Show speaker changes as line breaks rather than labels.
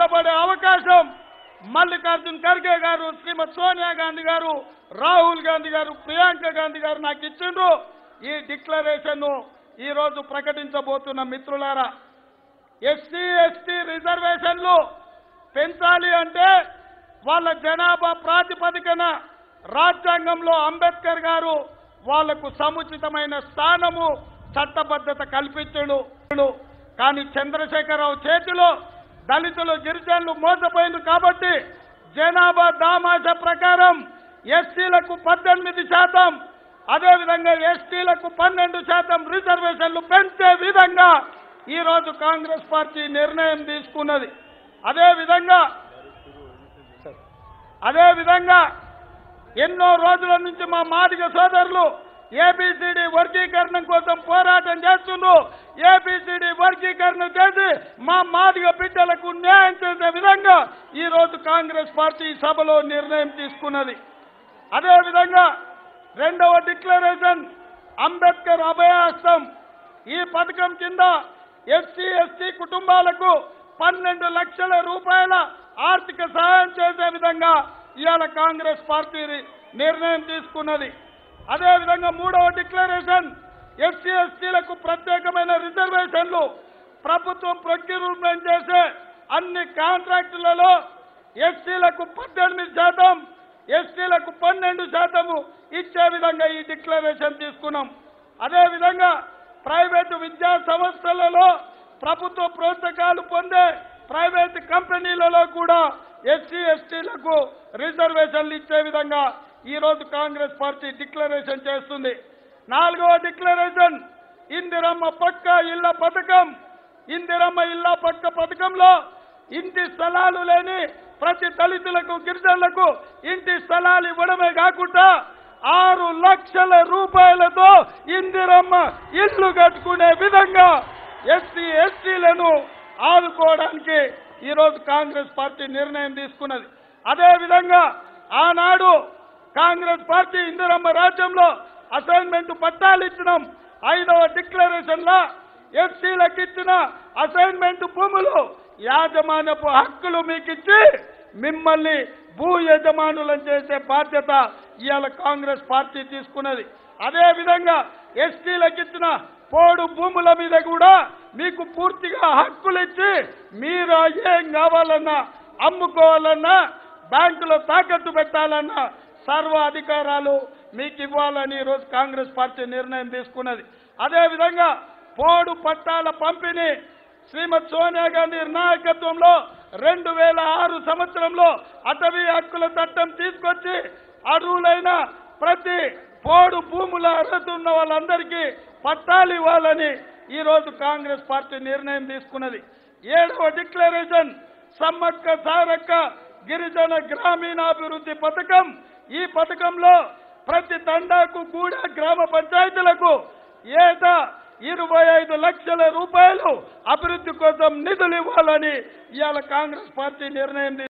నిలబడే అవకాశం మల్లికార్జున్ ఖర్గే గారు శ్రీమతి సోనియా గాంధీ గారు రాహుల్ గాంధీ గారు ప్రియాంక గాంధీ గారు నాకు ఇచ్చిండ్రు ఈ డిక్లరేషన్ ఈ రోజు ప్రకటించబోతున్న మిత్రులారా ఎస్సీ ఎస్టీ రిజర్వేషన్లు పెంచాలి అంటే వాళ్ళ జనాభా ప్రాతిపదికన రాజ్యాంగంలో అంబేద్కర్ గారు వాళ్లకు సముచితమైన స్థానము చట్టబద్ధత కల్పించడు కానీ చంద్రశేఖరరావు చేతిలో దళితులు గిరిజనులు మోసపోయింది కాబట్టి జనాభా దామాష ప్రకారం ఎస్సీలకు పద్దెనిమిది శాతం అదేవిధంగా ఎస్టీలకు పన్నెండు శాతం రిజర్వేషన్లు పెంచే విధంగా ఈ రోజు కాంగ్రెస్ పార్టీ నిర్ణయం తీసుకున్నది అదే విధంగా అదే విధంగా ఎన్నో రోజుల నుంచి మా మాదిగ సోదరులు ఏబిసిడి వర్గీకరణ కోసం పోరాటం చేస్తున్నారు ఏబిసిడి వర్గీకరణ చేసి మా మాదిగ బిడ్డలకు న్యాయం చేసే విధంగా ఈ రోజు కాంగ్రెస్ పార్టీ సభలో నిర్ణయం తీసుకున్నది అదే విధంగా రెండవ డిక్లరేషన్ అంబేద్కర్ అభయాస్తం ఈ పథకం కింద ఎస్సీ ఎస్టీ కుటుంబాలకు పన్నెండు లక్షల రూపాయల ఆర్థిక సహాయం చేసే విధంగా ఇవాళ కాంగ్రెస్ పార్టీ నిర్ణయం తీసుకున్నది అదే విధంగా మూడవ డిక్లరేషన్ ఎస్సీ ఎస్టీలకు ప్రత్యేకమైన రిజర్వేషన్లు ప్రభుత్వం ప్రొక్యూర్మెంట్ చేసే అన్ని కాంట్రాక్టులలో ఎస్సీలకు పద్దెనిమిది శాతం ఎస్టీలకు పన్నెండు శాతము ఇచ్చే విధంగా ఈ డిక్లరేషన్ తీసుకున్నాం అదే విధంగా ప్రైవేటు విద్యా సంస్థలలో ప్రభుత్వ ప్రోత్సాహాలు పొందే ప్రైవేట్ కంపెనీలలో కూడా ఎస్సీ ఎస్టీలకు రిజర్వేషన్లు ఇచ్చే విధంగా ఈ రోజు కాంగ్రెస్ పార్టీ డిక్లరేషన్ చేస్తుంది నాలుగవ డిక్లరేషన్ ఇందిరమ్మ పక్క ఇళ్ల పథకం ఇందిరమ్మ ఇళ్ల పక్క పథకంలో ఇంటి స్థలాలు లేని ప్రతి దళితులకు గిరిజనులకు ఇంటి స్థలాలు ఇవ్వడమే కాకుండా ఆరు లక్షల రూపాయలతో ఇందిరమ్మ ఇల్లు కట్టుకునే విధంగా ఎస్సీ ఎస్టీలను ఆదుకోవడానికి ఈరోజు కాంగ్రెస్ పార్టీ నిర్ణయం తీసుకున్నది అదే విధంగా ఆనాడు కాంగ్రెస్ పార్టీ ఇందిరమ్మ రాజ్యంలో అసైన్మెంట్ పట్టాలు ఇచ్చినాం ఐదవ డిక్లరేషన్ లా ఎస్సీలకు ఇచ్చిన అసైన్మెంట్ భూములు యాజమాన్యపు హక్కులు మీకు ఇచ్చి మిమ్మల్ని భూ యజమానులను చేసే బాధ్యత ఇవాళ కాంగ్రెస్ పార్టీ తీసుకున్నది అదే విధంగా ఎస్టీలకు ఇచ్చిన పోడు భూముల మీద కూడా మీకు పూర్తిగా హక్కులు ఇచ్చి మీరు ఏం కావాలన్నా అమ్ముకోవాలన్నా బ్యాంకులో తాకట్టు పెట్టాలన్నా సర్వ అధికారాలు మీకు ఇవ్వాలని ఈరోజు కాంగ్రెస్ పార్టీ నిర్ణయం తీసుకున్నది అదే విధంగా పోడు పట్టాల పంపిణీ శ్రీమతి సోనియా గాంధీ నాయకత్వంలో రెండు వేల ఆరు సంవత్సరంలో అటవీ హక్కుల చట్టం తీసుకొచ్చి అర్హులైన ప్రతి పోడు భూముల అర్హత ఉన్న వాళ్ళందరికీ పట్టాలు ఇవ్వాలని ఈ రోజు కాంగ్రెస్ పార్టీ నిర్ణయం తీసుకున్నది ఏడవ డిక్లరేషన్ సమ్మక్క సారక్క గిరిజన గ్రామీణాభివృద్ధి పథకం ఈ పథకంలో ప్రతి తండాకు కూడా గ్రామ పంచాయతీలకు ఏటా ఇరవై ఐదు లక్షల రూపాయలు అభివృద్ధి కోసం నిధులు ఇవ్వాలని ఇవాళ కాంగ్రెస్ పార్టీ నిర్ణయం తీసుకుంది.